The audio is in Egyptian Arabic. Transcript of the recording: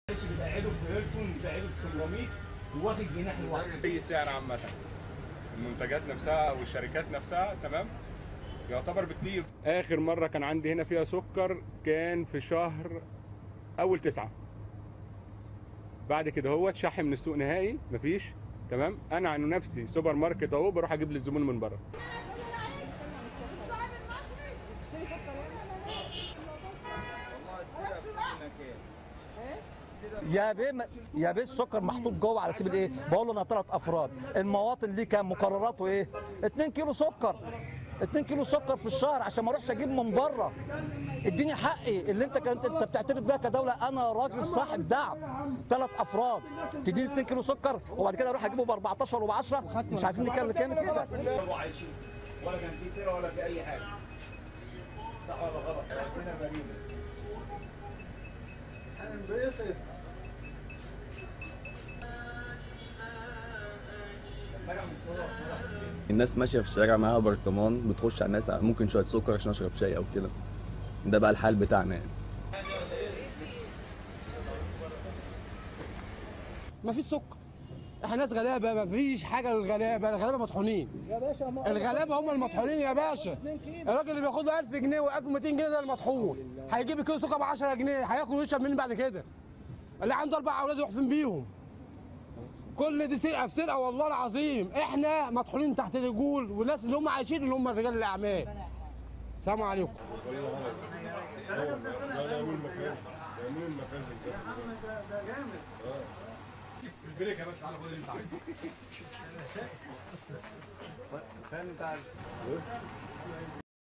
بتقعده في هيلتون بتقعده في سيراميس وواخد جناح لوحده اي سعر عامه المنتجات نفسها والشركات نفسها تمام يعتبر بتجيب اخر مره كان عندي هنا فيها سكر كان في شهر اول تسعة بعد كده هو اتشح من السوق نهائي مفيش تمام انا عن نفسي سوبر ماركت اهو بروح اجيب للزبون من بره يا بيه يا بيه السكر محطوط جوه على سبيل ايه؟ بقول له انا ثلاث افراد، المواطن ليه كام؟ مقرراته ايه؟ 2 كيلو سكر 2 كيلو سكر في الشهر عشان ما اروحش اجيب من بره اديني حقي اللي انت كنت انت بتعترف بيها كدوله انا راجل صاحب دعم ثلاث افراد تديني 2 كيلو سكر وبعد كده اروح اجيبه ب 14 وب 10 مش عايزين نتكلم كام كده هو عايشين ولا كان في سيره ولا في اي حاجه صح ولا غلط؟ ربنا مريم الناس ماشيه في الشارع معاها برطمان بتخش على الناس ممكن شويه سكر عشان اشرب شاي او كده ده بقى الحال بتاعنا يعني ما فيش سكر احنا ناس غلابه ما فيش حاجه للغلابه الغلابه مطحونين يا باشا الغلابه هم المطحونين يا باشا الراجل اللي بياخد له 1000 جنيه و1200 جنيه ده المطحون هيجيب كيلو سكر ب 10 جنيه هياكل ويشرب منين بعد كده اللي عنده اربع اولاد يروح فين بيهم كل دي سرقه في سرقه والله العظيم احنا مطحونين تحت الرجول والناس اللي هم عايشين اللي هم رجال الاعمال سلام عليكم البريك يا باشا تعالى خد اللي انت عايزه